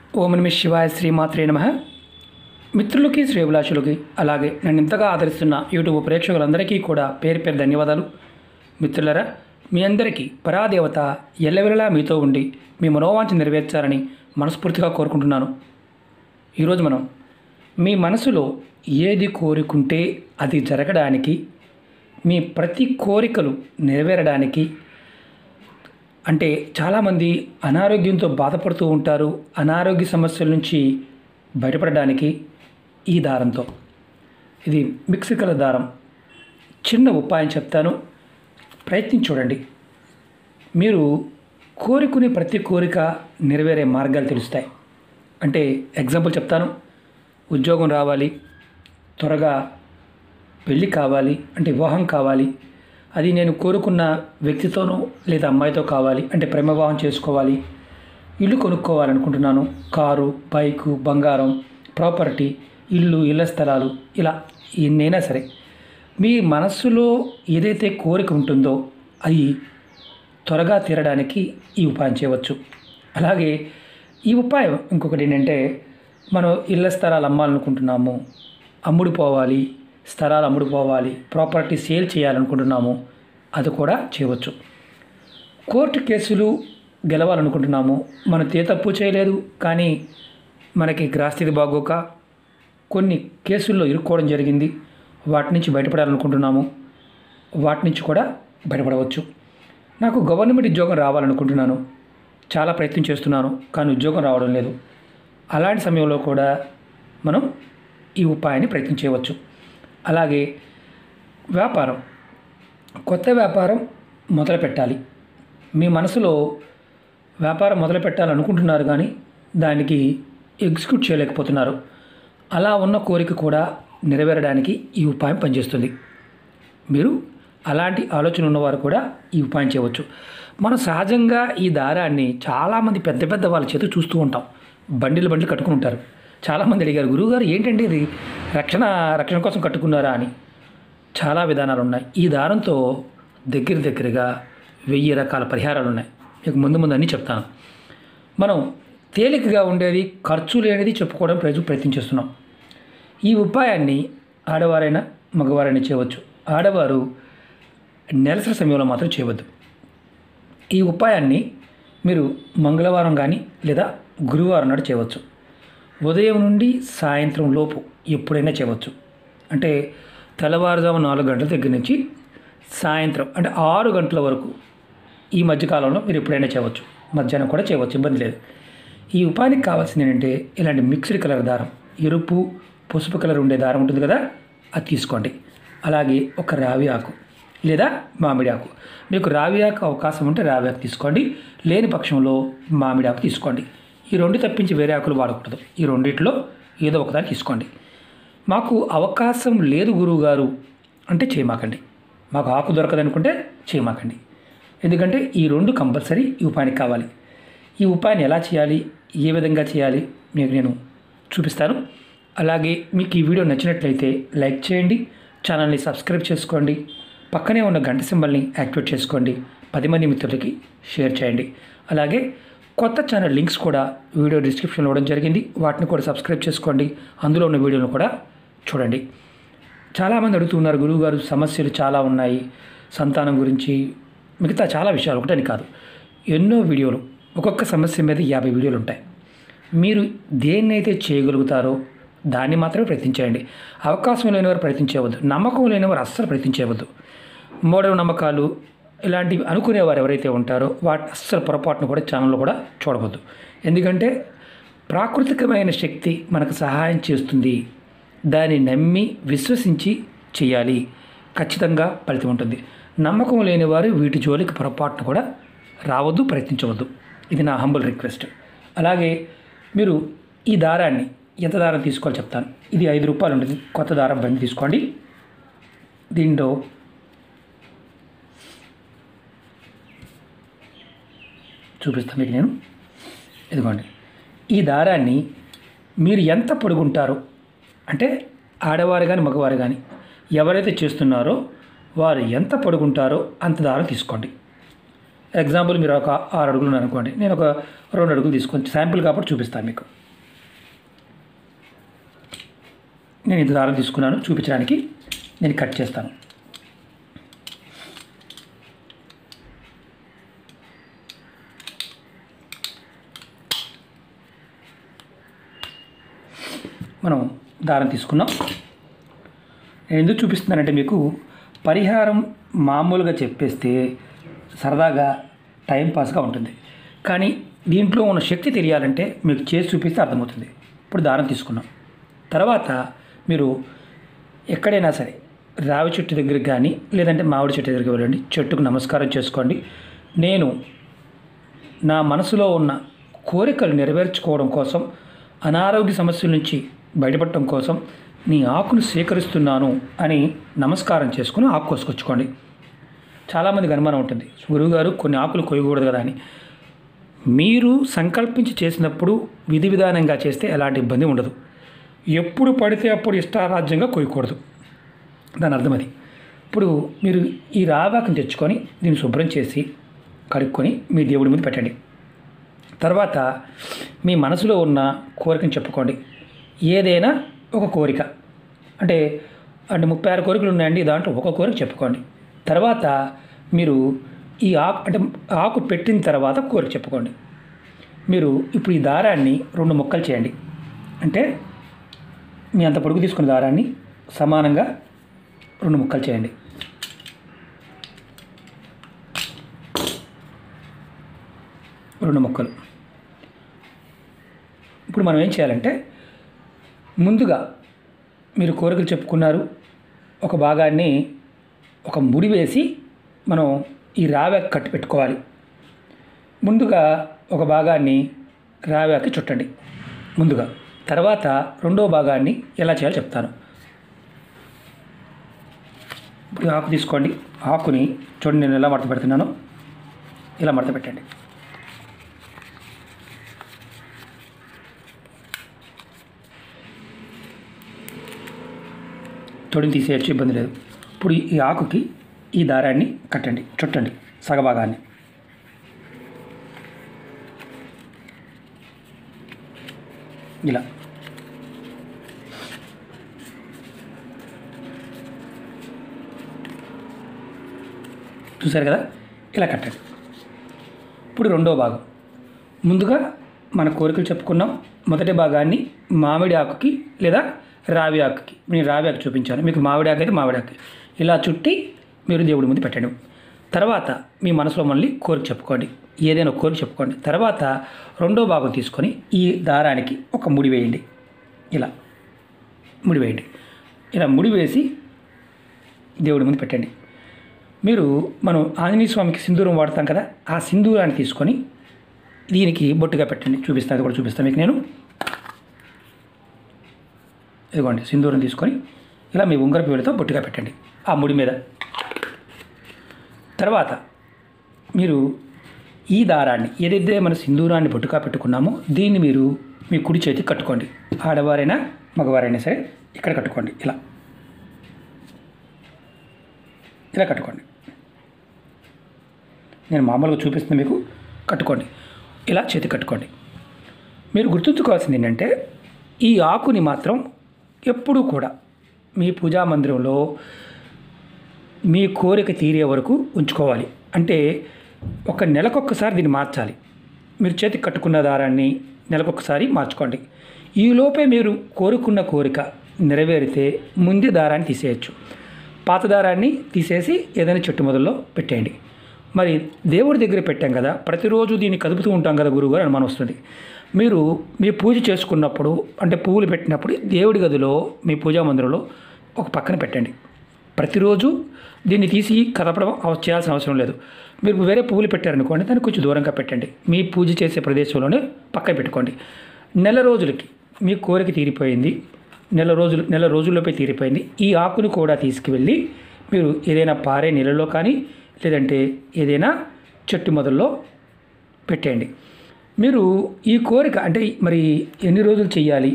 ఓం నమ శివాయ శ్రీమాత్రే నమ మిత్రులకి శ్రేభిలాషులకి అలాగే నన్ను ఇంతగా ఆదరిస్తున్న యూట్యూబ్ ప్రేక్షకులందరికీ కూడా పేరు పేరు ధన్యవాదాలు మిత్రులరా మీ అందరికీ పరాదేవత ఎల్లవెల్లలా మీతో ఉండి మీ మనోవాంఛ నెరవేర్చాలని మనస్ఫూర్తిగా కోరుకుంటున్నాను ఈరోజు మనం మీ మనసులో ఏది కోరుకుంటే అది జరగడానికి మీ ప్రతి కోరికలు నెరవేరడానికి అంటే చాలామంది అనారోగ్యంతో బాధపడుతూ ఉంటారు అనారోగ్య సమస్యల నుంచి బయటపడడానికి ఈ దారంతో ఇది మిక్స్ కల దారం చిన్న ఉపాయం చెప్తాను ప్రయత్నించి చూడండి మీరు కోరుకునే ప్రతి కోరిక నెరవేరే మార్గాలు తెలుస్తాయి అంటే ఎగ్జాంపుల్ చెప్తాను ఉద్యోగం రావాలి త్వరగా పెళ్ళి కావాలి అంటే వివాహం కావాలి అది నేను కోరుకున్న వ్యక్తితోనో లేదా అమ్మాయితో కావాలి అంటే ప్రేమ వివాహం చేసుకోవాలి ఇల్లు కొనుక్కోవాలనుకుంటున్నాను కారు బైకు బంగారం ప్రాపర్టీ ఇల్లు ఇళ్ల స్థలాలు ఇలా ఎన్నైనా సరే మీ మనస్సులో ఏదైతే కోరిక ఉంటుందో అది త్వరగా తీరడానికి ఈ ఉపాయం చేయవచ్చు అలాగే ఈ ఉపాయం ఇంకొకటి ఏంటంటే మనం ఇళ్ల స్థలాలు అమ్మాలనుకుంటున్నాము అమ్ముడుపోవాలి స్థలాలు అమ్ముడుపోవాలి ప్రాపర్టీ సేల్ చేయాలనుకుంటున్నాము అది కూడా చేయవచ్చు కోర్టు కేసులు గెలవాలనుకుంటున్నాము మనం ఏ తప్పు చేయలేదు కానీ మనకి గ్రాస్థితి బాగోక కొన్ని కేసుల్లో ఇరుక్కోవడం జరిగింది వాటి నుంచి బయటపడాలనుకుంటున్నాము వాటి నుంచి కూడా బయటపడవచ్చు నాకు గవర్నమెంట్ ఉద్యోగం రావాలనుకుంటున్నాను చాలా ప్రయత్నం చేస్తున్నాను కానీ ఉద్యోగం రావడం లేదు అలాంటి సమయంలో కూడా మనం ఈ ఉపాయాన్ని ప్రయత్నం చేయవచ్చు అలాగే వ్యాపారం కొత్త వ్యాపారం మొదలు పెట్టాలి మీ మనసులో వ్యాపారం మొదలు పెట్టాలనుకుంటున్నారు కానీ దానికి ఎగ్జిక్యూట్ చేయలేకపోతున్నారు అలా ఉన్న కోరిక కూడా నెరవేరడానికి ఈ ఉపాయం పనిచేస్తుంది మీరు అలాంటి ఆలోచన ఉన్నవారు కూడా ఈ ఉపాయం చేయవచ్చు మనం సహజంగా ఈ దారాన్ని చాలామంది పెద్ద పెద్ద వాళ్ళ చేత చూస్తూ ఉంటాం బండిలు బండిలు కట్టుకుని ఉంటారు చాలామంది అడిగారు గురువుగారు ఏంటండి ఇది రక్షణ రక్షణ కోసం కట్టుకున్నారా అని చాలా విధానాలు ఉన్నాయి ఈ దారంతో దగ్గర దగ్గరగా వెయ్యి రకాల పరిహారాలు ఉన్నాయి మీకు ముందు ముందు అన్నీ చెప్తాను మనం తేలికగా ఉండేది ఖర్చు లేనిది చెప్పుకోవడం ప్రయత్నం ప్రయత్నం చేస్తున్నాం ఈ ఉపాయాన్ని ఆడవారైనా మగవారైనా చేయవచ్చు ఆడవారు నెలసరి సమయంలో మాత్రం చేయవద్దు ఈ ఉపాయాన్ని మీరు మంగళవారం కానీ లేదా గురువారం నాడు చేయవచ్చు ఉదయం నుండి సాయంత్రం లోపు ఎప్పుడైనా చేయవచ్చు అంటే తెల్లవారుజాము నాలుగు గంటల దగ్గర నుంచి సాయంత్రం అంటే ఆరు గంటల వరకు ఈ మధ్యకాలంలో మీరు ఎప్పుడైనా చేయవచ్చు మధ్యాహ్నం కూడా చేయవచ్చు ఇబ్బంది లేదు ఈ ఉపాయానికి కావాల్సింది ఏంటంటే ఇలాంటి మిక్స్డ్ కలర్ దారం ఎరుపు పసుపు కలర్ ఉండే దారం ఉంటుంది కదా అది తీసుకోండి అలాగే ఒక రావి ఆకు లేదా మామిడి ఆకు మీకు రావి ఆకు అవకాశం ఉంటే రావి ఆకు తీసుకోండి లేని పక్షంలో మామిడి ఆకు తీసుకోండి ఈ రెండు తప్పించి వేరే ఆకులు వాడకూడదు ఈ రెండిట్లో ఏదో ఒకదాన్ని తీసుకోండి మాకు అవకాశం లేదు గురువుగారు అంటే చేయమాకండి మాకు ఆకు దొరకదనుకుంటే చేయమాకండి ఎందుకంటే ఈ రెండు కంపల్సరీ ఈ ఉపాయానికి కావాలి ఈ ఉపాయాన్ని ఎలా చేయాలి ఏ విధంగా చేయాలి మీకు నేను చూపిస్తాను అలాగే మీకు ఈ వీడియో నచ్చినట్లయితే లైక్ చేయండి ఛానల్ని సబ్స్క్రైబ్ చేసుకోండి పక్కనే ఉన్న గంట సింబల్ని యాక్టివేట్ చేసుకోండి పది మంది మిత్రులకి షేర్ చేయండి అలాగే కొత్త ఛానల్ లింక్స్ కూడా వీడియో డిస్క్రిప్షన్లో ఇవ్వడం జరిగింది వాటిని కూడా సబ్స్క్రైబ్ చేసుకోండి అందులో ఉన్న వీడియోను కూడా చూడండి చాలామంది అడుగుతున్నారు గురువుగారు సమస్యలు చాలా ఉన్నాయి సంతానం గురించి మిగతా చాలా విషయాలు ఒకటని కాదు ఎన్నో వీడియోలు ఒక్కొక్క సమస్య మీద యాభై వీడియోలు ఉంటాయి మీరు దేన్నైతే చేయగలుగుతారో దాన్ని మాత్రమే ప్రయత్నించేయండి అవకాశం లేనివారు ప్రయత్నించవద్దు నమ్మకం లేనివారు అస్సలు ప్రయత్నించవద్దు మూఢ నమ్మకాలు ఇలాంటివి అనుకునేవారు ఎవరైతే ఉంటారో వాటి అస్సలు పొరపాటును కూడా ఛానల్లో కూడా చూడవద్దు ఎందుకంటే ప్రాకృతికమైన శక్తి మనకు సహాయం చేస్తుంది దాన్ని నమ్మి విశ్వసించి చేయాలి ఖచ్చితంగా ఫలితం ఉంటుంది నమ్మకం లేని వారు వీటి జోలికి పొరపాటును కూడా రావద్దు ప్రయత్నించవద్దు ఇది నా హంబుల్ రిక్వెస్ట్ అలాగే మీరు ఈ దారాన్ని ఎంత దారం తీసుకోవాలో చెప్తాను ఇది ఐదు రూపాయలు ఉంటుంది కొత్త దారం బండి తీసుకోండి దీంట్లో చూపిస్తాను మీకు నేను ఇదిగోండి ఈ దారాన్ని మీరు ఎంత పొడుగుంటారో అంటే ఆడవారు కానీ మగవారు కానీ ఎవరైతే చేస్తున్నారో వారు ఎంత పొడుగుంటారో అంత దారం తీసుకోండి ఎగ్జాంపుల్ మీరు ఒక ఆరు అడుగులు ఉన్నారు అనుకోండి నేను ఒక రెండు అడుగులు తీసుకొని శాంపుల్ కాబట్టి చూపిస్తాను మీకు నేను ఇంత దారం తీసుకున్నాను చూపించడానికి నేను కట్ చేస్తాను మనం దారం తీసుకున్నాం నేను ఎందుకు చూపిస్తున్నానంటే మీకు పరిహారం మామూలుగా చెప్పేస్తే సరదాగా టైంపాస్గా ఉంటుంది కానీ దీంట్లో ఉన్న శక్తి తెలియాలంటే మీకు చేసి చూపిస్తే అర్థమవుతుంది ఇప్పుడు దారం తీసుకున్నాం తర్వాత మీరు ఎక్కడైనా సరే రావి చెట్టు దగ్గరికి కానీ లేదంటే మామిడి చెట్టు దగ్గరికి వెళ్ళండి చెట్టుకు నమస్కారం చేసుకోండి నేను నా మనసులో ఉన్న కోరికలు నెరవేర్చుకోవడం కోసం అనారోగ్య సమస్యల నుంచి బయటపడటం కోసం నీ ఆకును స్వీకరిస్తున్నాను అని నమస్కారం చేసుకుని ఆకు కోసుకొచ్చుకోండి చాలామందికి అనుమానం ఉంటుంది గురువుగారు కొన్ని ఆకులు కొయ్యకూడదు కదా అని మీరు సంకల్పించి చేసినప్పుడు విధి విధానంగా చేస్తే ఎలాంటి ఇబ్బంది ఉండదు ఎప్పుడు పడితే అప్పుడు ఇష్టారాజ్యంగా కొయ్యకూడదు దాని అర్థం అది ఇప్పుడు మీరు ఈ రావాకుని తెచ్చుకొని దీన్ని శుభ్రం చేసి కడుక్కొని మీ దేవుడి ముందు పెట్టండి తర్వాత మీ మనసులో ఉన్న కోరికను చెప్పుకోండి ఏదైనా ఒక కోరిక అంటే అంటే ముప్పై ఆరు కోరికలు ఉన్నాయండి దాంట్లో ఒక కోరిక చెప్పుకోండి తర్వాత మీరు ఈ ఆకు అంటే ఆకు పెట్టిన తర్వాత కోరిక చెప్పుకోండి మీరు ఇప్పుడు ఈ దారాన్ని రెండు ముక్కలు చేయండి అంటే మీ అంత పొడుగు తీసుకున్న దారాన్ని సమానంగా రెండు ముక్కలు చేయండి రెండు ముక్కలు ఇప్పుడు మనం ఏం చేయాలంటే ముందుగా మీరు కోరికలు చెప్పుకున్నారు ఒక భాగాన్ని ఒక ముడి వేసి మనం ఈ రావ్యాకి కట్టి పెట్టుకోవాలి ముందుగా ఒక భాగాన్ని రావ్యాకి చుట్టండి ముందుగా తర్వాత రెండో భాగాన్ని ఎలా చేయాలో చెప్తాను ఇప్పుడు ఈ ఆకు తీసుకోండి ఆకుని చూడండి నేను ఎలా మడత పెడుతున్నానో ఇలా మడత పెట్టండి తొడిని తీసేయచ్చు ఇబ్బంది లేదు ఇప్పుడు ఈ ఆకుకి ఈ దారాన్ని కట్టండి చుట్టండి సగభాగాన్ని ఇలా చూసారు కదా ఇలా కట్టండి ఇప్పుడు రెండో భాగం ముందుగా మన కోరికలు చెప్పుకున్నాం మొదటి భాగాన్ని మామిడి ఆకుకి లేదా రావి ఆకుకి నేను రావి ఆకు చూపించాను మీకు మామిడి ఆకు అయితే మామిడి ఆకు ఇలా చుట్టి మీరు దేవుడి ముందు పెట్టండి తర్వాత మీ మనసులో మళ్ళీ కోరిక చెప్పుకోండి ఏదైనా ఒక కోరిక చెప్పుకోండి తర్వాత రెండో భాగం తీసుకొని ఈ దారానికి ఒక ముడి వేయండి ఇలా ముడి వేయండి ఇలా ముడి వేసి దేవుడి ముందు పెట్టండి మీరు మనం ఆంజనేయ స్వామికి సింధూరం వాడతాం కదా ఆ సింధూరాన్ని తీసుకొని దీనికి బొట్టుగా పెట్టండి చూపిస్తాను అది కూడా చూపిస్తాను మీకు నేను ఇదిగోండి సింధూరం తీసుకొని ఇలా మీ ఉంగరపు వేలితో బొట్టుగా పెట్టండి ఆ ముడి మీద తర్వాత మీరు ఈ దారాన్ని ఏదైతే మన సింధూరాన్ని బొట్టుగా పెట్టుకున్నామో దీన్ని మీరు మీ కుడి చేతికి కట్టుకోండి ఆడవారైనా మగవారైనా సరే ఇక్కడ కట్టుకోండి ఇలా ఇలా కట్టుకోండి నేను మామూలుగా చూపిస్తున్న మీకు కట్టుకోండి ఇలా చేతి కట్టుకోండి మీరు గుర్తుంచుకోవాల్సింది ఏంటంటే ఈ ఆకుని మాత్రం ఎప్పుడూ కూడా మీ పూజా మందిరంలో మీ కోరిక తీరే వరకు ఉంచుకోవాలి అంటే ఒక నెలకొక్కసారి దీన్ని మార్చాలి మీరు చేతికి కట్టుకున్న దారాన్ని నెలకొకసారి మార్చుకోండి ఈలోపే మీరు కోరుకున్న కోరిక నెరవేరితే ముందే దారాన్ని తీసేయచ్చు పాత దారాన్ని తీసేసి ఏదైనా చెట్టు మొదల్లో పెట్టేయండి మరి దేవుడి దగ్గర పెట్టాం కదా ప్రతిరోజు దీన్ని కదుపుతూ ఉంటాం కదా గురువుగారు అనుమానం వస్తుంది మీరు మీ పూజ చేసుకున్నప్పుడు అంటే పువ్వులు పెట్టినప్పుడు దేవుడి గదిలో మీ పూజా మందిరంలో ఒక పక్కన పెట్టండి ప్రతిరోజు దీన్ని తీసి కదపడం అవ- చేయాల్సిన అవసరం లేదు మీరు వేరే పువ్వులు పెట్టారనుకోండి దాన్ని కొంచెం దూరంగా పెట్టండి మీ పూజ చేసే ప్రదేశంలోనే పక్కన పెట్టుకోండి నెల రోజులకి మీ కోరిక తీరిపోయింది నెల రోజులు నెల రోజుల్లోపై తీరిపోయింది ఈ ఆకును కూడా తీసుకువెళ్ళి మీరు ఏదైనా పారే నీళ్ళలో కానీ లేదంటే ఏదైనా చెట్టు మొదల్లో పెట్టేయండి మీరు ఈ కోరిక అంటే మరి ఎన్ని రోజులు చెయ్యాలి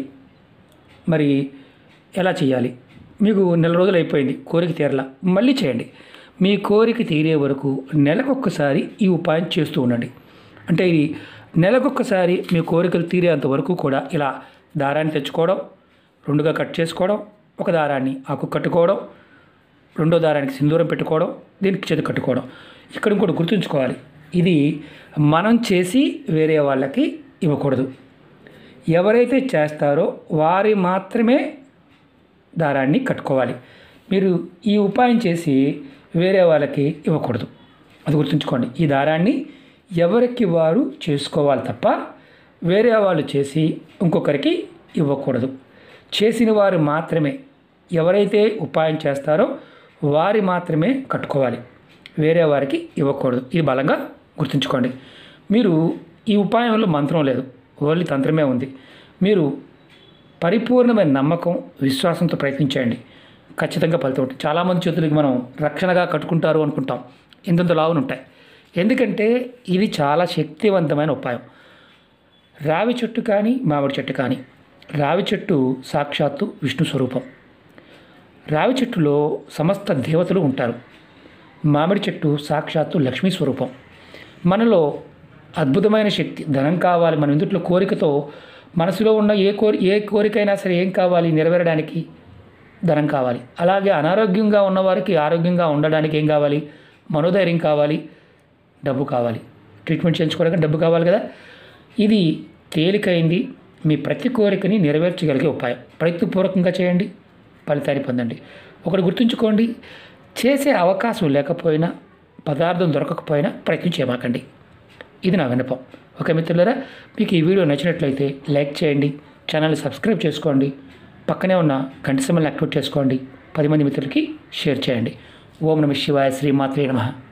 మరి ఎలా చేయాలి మీకు నెల రోజులు అయిపోయింది కోరిక తీరలా మళ్ళీ చేయండి మీ కోరిక తీరే వరకు నెలకొక్కసారి ఈ ఉపాయం చేస్తూ ఉండండి అంటే ఇది నెలకొక్కసారి మీ కోరికలు తీరేంత వరకు కూడా ఇలా దారాన్ని తెచ్చుకోవడం రెండుగా కట్ చేసుకోవడం ఒక దారాన్ని ఆకు కట్టుకోవడం రెండో దారానికి సింధూరం పెట్టుకోవడం దీనికి చేతి కట్టుకోవడం ఇక్కడ ఇంకోటి గుర్తుంచుకోవాలి ఇది మనం చేసి వేరే వాళ్ళకి ఇవ్వకూడదు ఎవరైతే చేస్తారో వారి మాత్రమే దారాన్ని కట్టుకోవాలి మీరు ఈ ఉపాయం చేసి వేరే వాళ్ళకి ఇవ్వకూడదు అది గుర్తుంచుకోండి ఈ దారాన్ని ఎవరికి వారు చేసుకోవాలి తప్ప వేరే వాళ్ళు చేసి ఇంకొకరికి ఇవ్వకూడదు చేసిన వారు మాత్రమే ఎవరైతే ఉపాయం చేస్తారో వారి మాత్రమే కట్టుకోవాలి వేరే వారికి ఇవ్వకూడదు ఇది బలంగా గుర్తుంచుకోండి మీరు ఈ ఉపాయంలో మంత్రం లేదు ఓన్లీ తంత్రమే ఉంది మీరు పరిపూర్ణమైన నమ్మకం విశ్వాసంతో ప్రయత్నించండి ఖచ్చితంగా ఫలితం ఉంటుంది చాలామంది చేతులకి మనం రక్షణగా కట్టుకుంటారు అనుకుంటాం ఇంతంత లావులు ఉంటాయి ఎందుకంటే ఇది చాలా శక్తివంతమైన ఉపాయం రావి చెట్టు కానీ మామిడి చెట్టు కానీ రావి చెట్టు సాక్షాత్తు విష్ణు స్వరూపం రావి చెట్టులో సమస్త దేవతలు ఉంటారు మామిడి చెట్టు సాక్షాత్తు లక్ష్మీ స్వరూపం మనలో అద్భుతమైన శక్తి ధనం కావాలి మన ఇందుట్లో కోరికతో మనసులో ఉన్న ఏ కోరి ఏ కోరికైనా సరే ఏం కావాలి నెరవేరడానికి ధనం కావాలి అలాగే అనారోగ్యంగా ఉన్నవారికి ఆరోగ్యంగా ఉండడానికి ఏం కావాలి మనోధైర్యం కావాలి డబ్బు కావాలి ట్రీట్మెంట్ చేయించుకోవడానికి డబ్బు కావాలి కదా ఇది తేలికైంది మీ ప్రతి కోరికని నెరవేర్చగలిగే ఉపాయం ప్రయత్నపూర్వకంగా చేయండి ఫలితాన్ని పొందండి ఒకటి గుర్తుంచుకోండి చేసే అవకాశం లేకపోయినా పదార్థం దొరకకపోయినా ప్రయత్నం చేయమాకండి ఇది నా విన్నపం ఓకే మిత్రులారా మీకు ఈ వీడియో నచ్చినట్లయితే లైక్ చేయండి ఛానల్ని సబ్స్క్రైబ్ చేసుకోండి పక్కనే ఉన్న గంట సమయాన్ని యాక్టివేట్ చేసుకోండి పది మంది మిత్రులకి షేర్ చేయండి ఓం నమ శివాయ శ్రీమాత్రే నమః